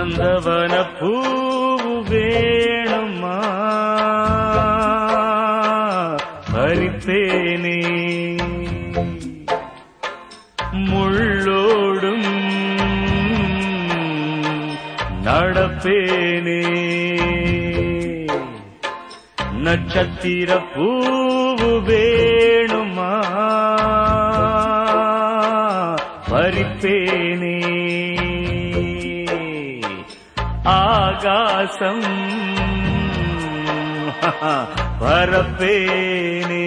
நந்தவன பூவு வேணுமா பறிப்பேனே முள்ளோடும் நடப்பேனே நட்சத்திர பூவு வேணுமா பறிப்பேனே ஆகாசம் பரப்பேனே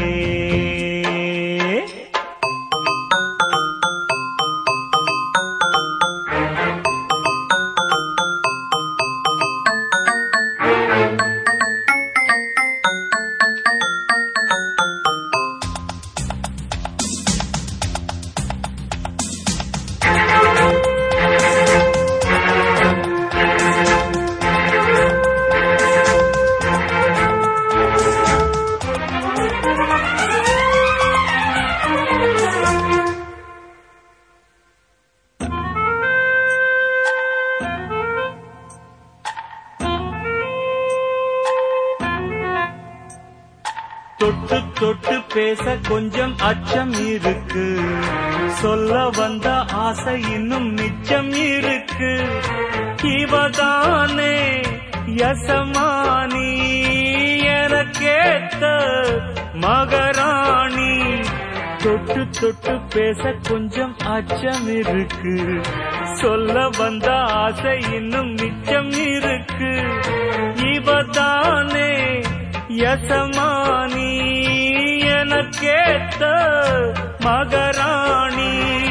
தொட்டு தொட்டு பேச கொஞ்சம் அச்சம் இருக்கு சொல்ல வந்த ஆசை இன்னும் மிச்சம் இருக்கு இவதானே யசமானி எனக்கேத்த மகராணி தொட்டு தொட்டு பேச கொஞ்சம் அச்சம் இருக்கு சொல்ல வந்த ஆசை இன்னும் மிச்சம் இருக்கு இவதானே யசமானி எனக்கேத்த மகராணி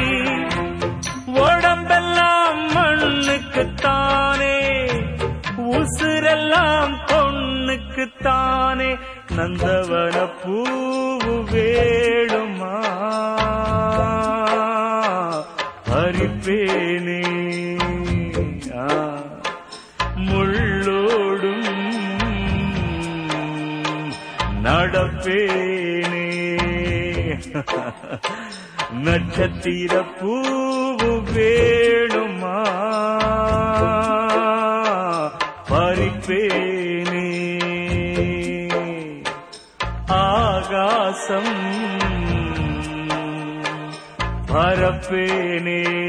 உடம்பெல்லாம் மண்ணுக்குத்தானே உசுரெல்லாம் பொண்ணுக்குத்தானே நந்தவன பூவு வேடுமா பறிப்பேனே ஆ, முள்ளோடும் நடப்பேனே நட்சத்திர பூவு வேணுமா பறிப்பேனே ஆகாசம் பரப்பேனே